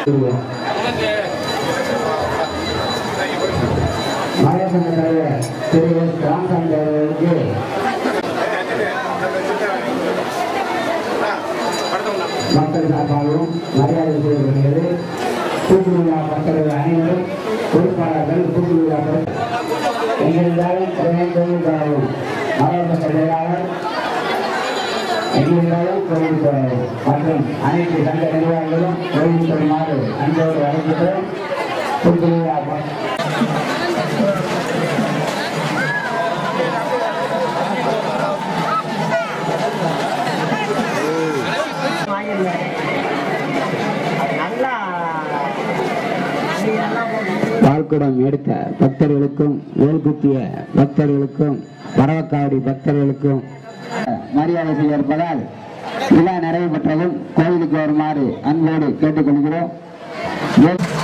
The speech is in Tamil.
மாயசங்க தலைவர் திரு எஸ் ராமசாமி அவர்களுக்கு மக்கள் சார்பாகவும் மரியாதை செய்யப்படுகிறது கூட்டுவிழா பக்தர்கள் அனைவரும் பொறுப்பாளர்கள் கூட்டுவிழாக்கள் எங்களிடம் கோயிலுக்காகவும் மாவட்ட செயலாளர் எங்களிடம் கோயிலுக்காகவும் மற்றும் அனைத்து சங்க நிர்வாகிகளும் கோயில் பெறுமாறு அன்போடு அழைக்கிறோம் கூட்டுவிழா பக்த- பால்குடம் எடுத்த பக்தர்களுக்கும் வேல் குத்திய பக்தர்களுக்கும் பரவக்காவடி பக்தர்களுக்கும் மரியாதை செய்ய இருப்பதால் விழா நிறைவு பெற்றதும் கோயிலுக்கு வருமாறு அன்போடு கேட்டுக்கொள்கிறோம்